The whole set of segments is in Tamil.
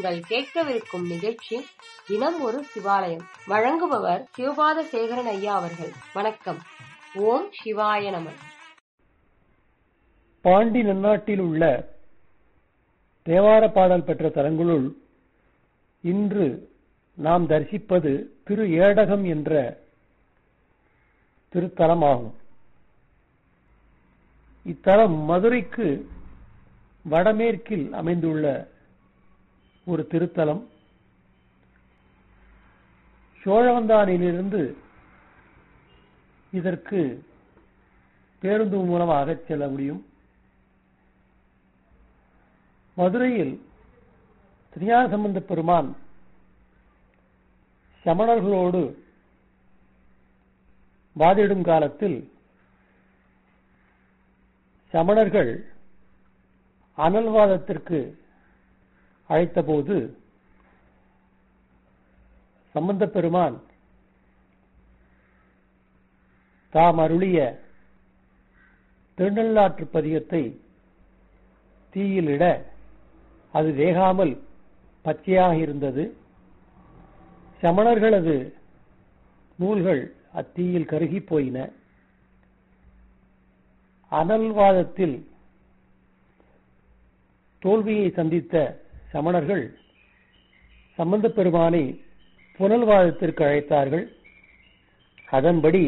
நீங்கள் கேட்கவிருக்கும் நிகழ்ச்சி தினம் ஒரு சிவாலயம் வழங்குபவர் சிவபாத சேகரன் ஐயா அவர்கள் வணக்கம் ஓம் சிவாய நம பாண்டி நன்னாட்டில் உள்ள தேவார பாடல் பெற்ற தலங்களுள் இன்று நாம் தரிசிப்பது திரு ஏடகம் என்ற திருத்தலமாகும் இத்தலம் மதுரைக்கு வடமேற்கில் அமைந்துள்ள ஒரு திருத்தலம் சோழவந்தானிலிருந்து இதற்கு பேருந்து மூலமாக செல்ல முடியும் மதுரையில் திருஞான சம்பந்த பெருமான் சமணர்களோடு வாதிடும் காலத்தில் சமணர்கள் அனல்வாதத்திற்கு அழைத்தபோது சம்பந்த பெருமான் தாம் அருளிய திருநள்ளாற்று பதிகத்தை தீயிலிட அது வேகாமல் பச்சையாக இருந்தது சமணர்களது நூல்கள் அத்தீயில் கருகி போயின அனல்வாதத்தில் தோல்வியை சந்தித்த சமணர்கள் சம்பந்த பெருமானை புனல்வாதத்திற்கு அழைத்தார்கள் அதன்படி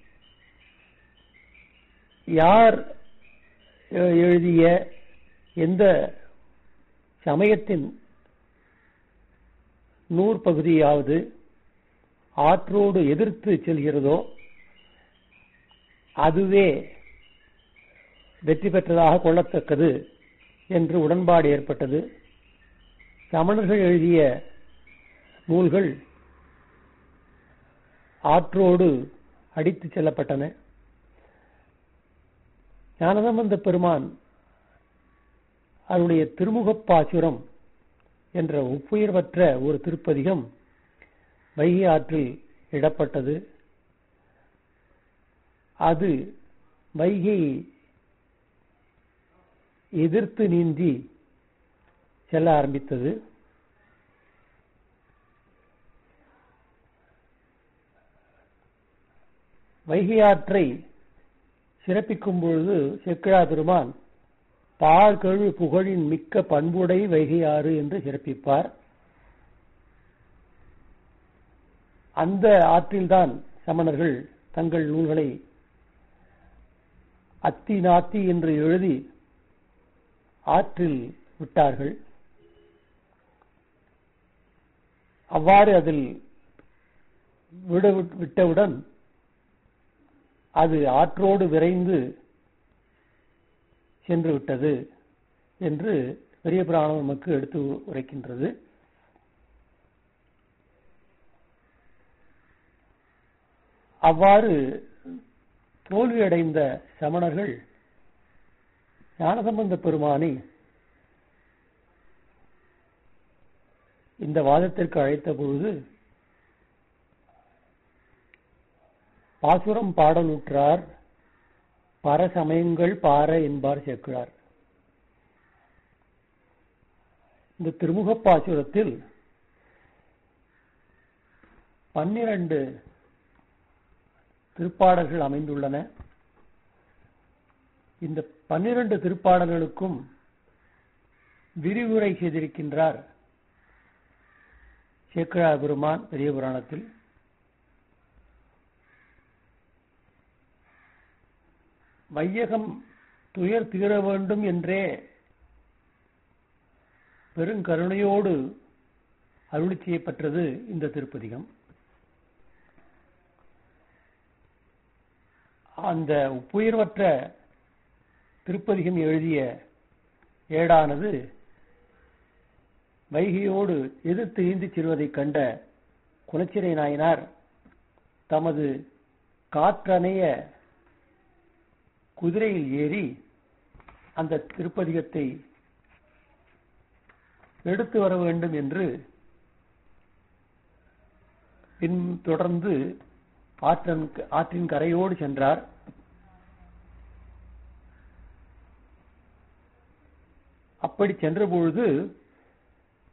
யார் எழுதிய எந்த சமயத்தின் நூற்பகுதியாவது ஆற்றோடு எதிர்த்து செல்கிறதோ அதுவே வெற்றி பெற்றதாக கொள்ளத்தக்கது என்று உடன்பாடு ஏற்பட்டது சமணர்கள் எழுதிய நூல்கள் ஆற்றோடு அடித்து செல்லப்பட்டன ஞானசம்பந்த பெருமான் அவருடைய திருமுகப்பாசுரம் என்ற ஒப்புயர்வற்ற ஒரு திருப்பதிகம் வைகை ஆற்றில் இடப்பட்டது அது வைகை எதிர்த்து நீந்தி செல்ல ஆரம்பித்தது வைகை ஆற்றை சிறப்பிக்கும் பொழுது செக்கிழா பெருமான் பால் கழு புகழின் மிக்க பண்புடை வைகையாறு என்று சிறப்பிப்பார் அந்த ஆற்றில்தான் சமணர்கள் தங்கள் நூல்களை அத்தி நாத்தி என்று எழுதி ஆற்றில் விட்டார்கள் அவ்வாறு அதில் விட விட்டவுடன் அது ஆற்றோடு விரைந்து சென்று விட்டது என்று பெரிய புராணம் நமக்கு எடுத்து உரைக்கின்றது அவ்வாறு தோல்வியடைந்த சமணர்கள் ஞானசம்பந்த பெருமானை இந்த வாதத்திற்கு அழைத்த பொழுது பாசுரம் பாடலுற்றார் பரசமயங்கள் பார என்பார் சேர்க்கிறார் இந்த திருமுக பாசுரத்தில் பன்னிரண்டு திருப்பாடல்கள் அமைந்துள்ளன இந்த பன்னிரண்டு திருப்பாடல்களுக்கும் விரிவுரை செய்திருக்கின்றார் சேக்கிழா பெருமான் பெரிய புராணத்தில் வையகம் துயர் தீர வேண்டும் என்றே பெருங்கருணையோடு அருளி செய்யப்பட்டது இந்த திருப்பதிகம் அந்த உப்புயர்வற்ற திருப்பதிகம் எழுதிய ஏடானது வைகையோடு எதிர்த்து ஈந்திச் செல்வதைக் கண்ட குலச்சிறை நாயனார் தமது காற்றணைய குதிரையில் ஏறி அந்த திருப்பதிகத்தை எடுத்து வர வேண்டும் என்று பின் தொடர்ந்து ஆற்றன் ஆற்றின் கரையோடு சென்றார் அப்படி சென்றபொழுது